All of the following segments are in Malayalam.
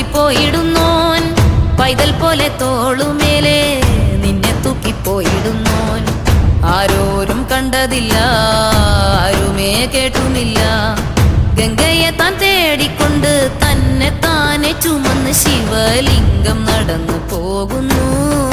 തൂക്കിപ്പോയിടുന്നോൻ പൈതൽ പോലെ തോളുമേലെ നിന്നെ തൂക്കിപ്പോയിടുന്നോൻ ആരോരും കണ്ടതില്ല ആരുമേ കേട്ടുമില്ല ഗംഗയെ താൻ തേടിക്കൊണ്ട് തന്നെ താനെ ചുമന്ന് ശിവലിംഗം നടന്നു പോകുന്നു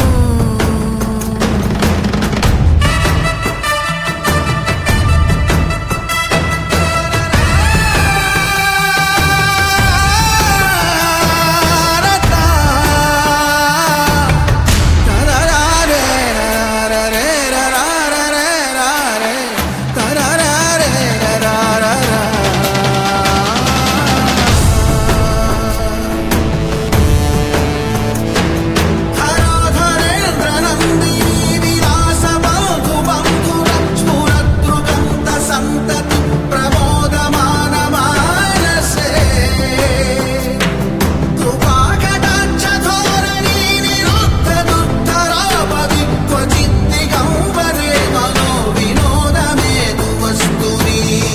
സന്തതി പ്രമോദമാനമാനസേ കൃപാകടാക്ഷധോരണീ നിരുദ്ധദുദ്ധരാപതി ക്വചിദ്ദിഗംബരേ മനോ വിനോദമേതു വസ്തുനി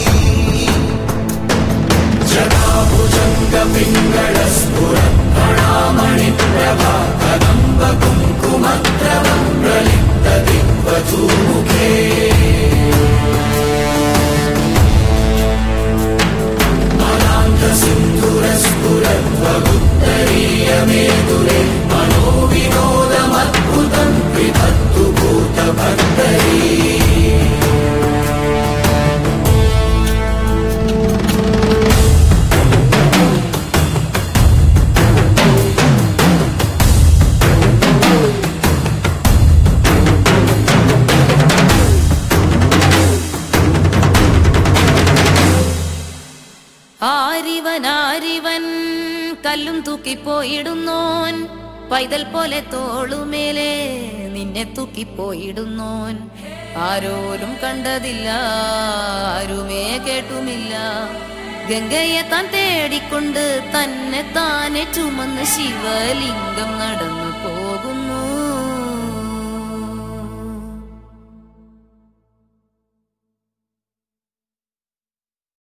ആരിവൻ ആരിവൻ കല്ലും തൂക്കിപ്പോയിടുന്നോൻ പൈതൽ പോലെ തോളുമേലെ നിന്നെ തൂക്കിപ്പോയിടുന്നോൻ ആരോരും കണ്ടതില്ല ആരുമേ കേട്ടുമില്ല ഗംഗയെ താൻ തേടിക്കൊണ്ട് തന്നെ താനെ ചുമന്ന് ശിവലിംഗം നടന്നു പോകുന്നു